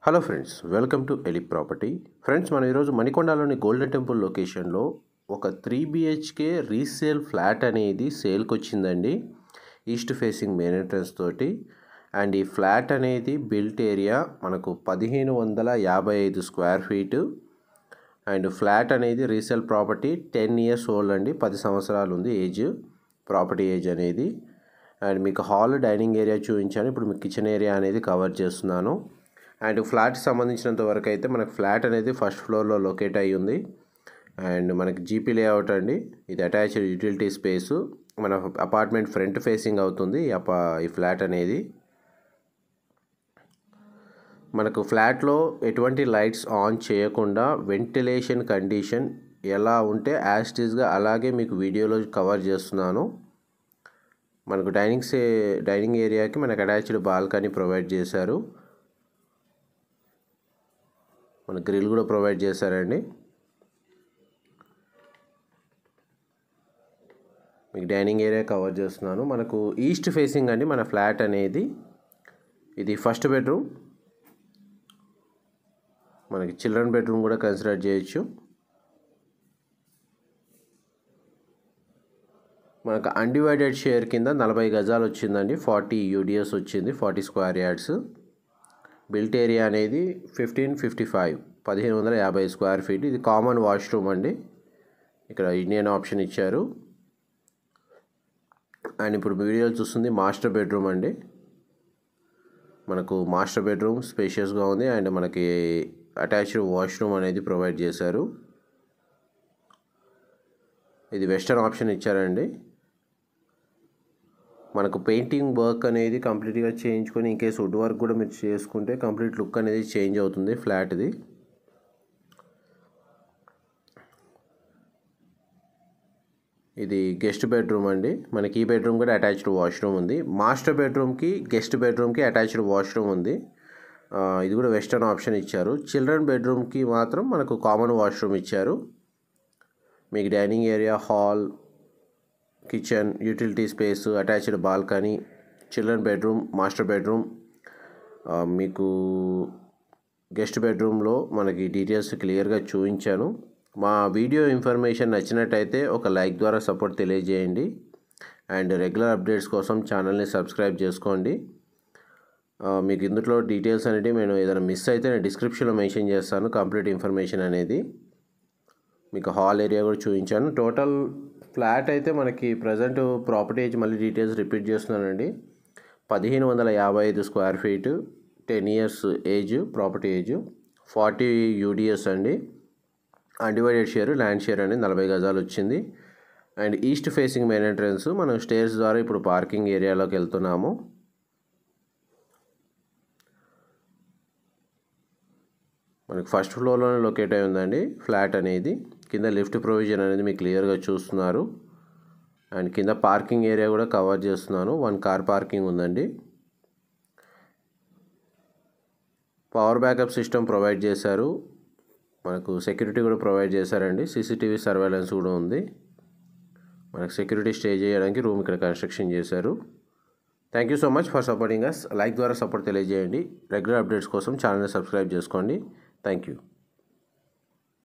hello friends welcome to Eli property friends మనం ఈరోజు మణికొండలోని golden temple లొకేషన్లో ఒక త్రీ బిహెచ్కే రీసేల్ ఫ్లాట్ అనేది సేల్కి వచ్చిందండి ఈస్ట్ ఫేసింగ్ మెయిన్ ఎంట్రన్స్ తోటి అండ్ ఈ ఫ్లాట్ అనేది బిల్ట్ ఏరియా మనకు పదిహేను వందల యాభై ఐదు స్క్వేర్ ఫీటు అండ్ ఫ్లాట్ అనేది resale property ten years old అండి పది సంవత్సరాలు ఉంది ఏజ్ ప్రాపర్టీ ఏజ్ అనేది అండ్ మీకు హాల్ డైనింగ్ ఏరియా చూపించాను ఇప్పుడు మీకు కిచెన్ ఏరియా అనేది కవర్ చేస్తున్నాను అండ్ ఫ్లాట్ సంబంధించినంత వరకు అయితే మనకు ఫ్లాట్ అనేది ఫస్ట్ ఫ్లోర్లో లొకేట్ అయ్యి ఉంది అండ్ మనకి జీపీ లేఅవుట్ అండి ఇది అటాచ్డ్ యూటిలిటీ స్పేసు మన అపార్ట్మెంట్ ఫ్రంట్ ఫేసింగ్ అవుతుంది ఈ అపా ఈ ఫ్లాట్ అనేది మనకు ఫ్లాట్లో ఎటువంటి లైట్స్ ఆన్ చేయకుండా వెంటిలేషన్ కండిషన్ ఎలా ఉంటే యాస్టీస్గా అలాగే మీకు వీడియోలో కవర్ చేస్తున్నాను మనకు డైనింగ్ సే డైనింగ్ ఏరియాకి మనకు అటాచ్డ్ బాల్కనీ ప్రొవైడ్ చేశారు మన గ్రిల్ కూడా ప్రొవైడ్ చేశారండి మీకు డైనింగ్ ఏరియా కవర్ చేస్తున్నాను మనకు ఈస్ట్ ఫేసింగ్ అండి మన ఫ్లాట్ అనేది ఇది ఫస్ట్ బెడ్రూమ్ మనకి చిల్డ్రన్ బెడ్రూమ్ కూడా కన్సిడర్ చేయొచ్చు మనకు అన్డివైడెడ్ షేర్ కింద నలభై గజాలు వచ్చిందండి ఫార్టీ యూడిఎస్ వచ్చింది forty square yards built area అనేది ఫిఫ్టీన్ ఫిఫ్టీ ఫైవ్ పదిహేను వందల యాభై స్క్వేర్ ఫీట్ ఇది కామన్ వాష్రూమ్ అండి ఇక్కడ ఇండియన్ ఆప్షన్ ఇచ్చారు అండ్ ఇప్పుడు వీడియో చూస్తుంది మాస్టర్ బెడ్రూమ్ అండి మనకు మాస్టర్ బెడ్రూమ్ స్పేషియస్గా ఉంది అండ్ మనకి అటాచ్డ్ వాష్రూమ్ అనేది ప్రొవైడ్ చేశారు ఇది వెస్టర్న్ ఆప్షన్ ఇచ్చారండి మనకు పెయింటింగ్ వర్క్ అనేది కంప్లీట్గా చేయించుకొని ఇన్కేస్ వుడ్ వర్క్ కూడా మీరు చేసుకుంటే కంప్లీట్ లుక్ అనేది చేంజ్ అవుతుంది ఫ్లాట్ది ఇది గెస్ట్ బెడ్రూమ్ అండి మనకి ఈ బెడ్రూమ్ కూడా అటాచ్డ్ వాష్రూమ్ ఉంది మాస్టర్ బెడ్రూమ్కి గెస్ట్ బెడ్రూమ్కి అటాచ్డ్ వాష్రూమ్ ఉంది ఇది కూడా వెస్టర్న్ ఆప్షన్ ఇచ్చారు చిల్డ్రన్ బెడ్రూమ్కి మాత్రం మనకు కామన్ వాష్రూమ్ ఇచ్చారు మీకు dining area hall kitchen utility space attached balcony children bedroom master bedroom మీకు గెస్ట్ బెడ్రూమ్లో మనకి డీటెయిల్స్ క్లియర్గా చూపించాను మా వీడియో ఇన్ఫర్మేషన్ నచ్చినట్టయితే ఒక లైక్ ద్వారా సపోర్ట్ తెలియజేయండి అండ్ రెగ్యులర్ అప్డేట్స్ కోసం ఛానల్ని సబ్స్క్రైబ్ చేసుకోండి మీకు ఇందులో డీటెయిల్స్ అనేవి నేను ఏదైనా మిస్ అయితే నేను డిస్క్రిప్షన్లో మెన్షన్ చేస్తాను కంప్లీట్ ఇన్ఫర్మేషన్ అనేది మీకు హాల్ ఏరియా కూడా చూపించాను టోటల్ ఫ్లాట్ అయితే మనకి ప్రజెంట్ ప్రాపర్టీ ఏజ్ మళ్ళీ డీటెయిల్స్ రిపీట్ చేస్తున్నానండి పదిహేను వందల యాభై ఐదు square feet ten years age property age forty UDS అండి అన్డివైడెడ్ షేర్ ల్యాండ్ షేర్ అనేది నలభై గజాలు వచ్చింది and east facing main entrance మనం స్టేర్స్ ద్వారా ఇప్పుడు పార్కింగ్ ఏరియాలోకి వెళ్తున్నాము మనకి ఫస్ట్ ఫ్లోర్లోనే లొకేట్ అయి ఉందండి ఫ్లాట్ అనేది కింద లిఫ్ట్ ప్రొవిజన్ అనేది మీకు క్లియర్గా చూస్తున్నారు అండ్ కింద పార్కింగ్ ఏరియా కూడా కవర్ చేస్తున్నాను వన్ కార్ పార్కింగ్ ఉందండి పవర్ బ్యాకప్ సిస్టమ్ ప్రొవైడ్ చేశారు మనకు సెక్యూరిటీ కూడా ప్రొవైడ్ చేశారండి సీసీటీవీ సర్వేలెన్స్ కూడా ఉంది మనకు సెక్యూరిటీ స్టే చేయడానికి రూమ్ ఇక్కడ కన్స్ట్రక్షన్ చేశారు thank you so much for supporting us like ద్వారా సపోర్ట్ తెలియజేయండి రెగ్యులర్ అప్డేట్స్ కోసం ఛానల్ని సబ్స్క్రైబ్ చేసుకోండి థ్యాంక్ యూ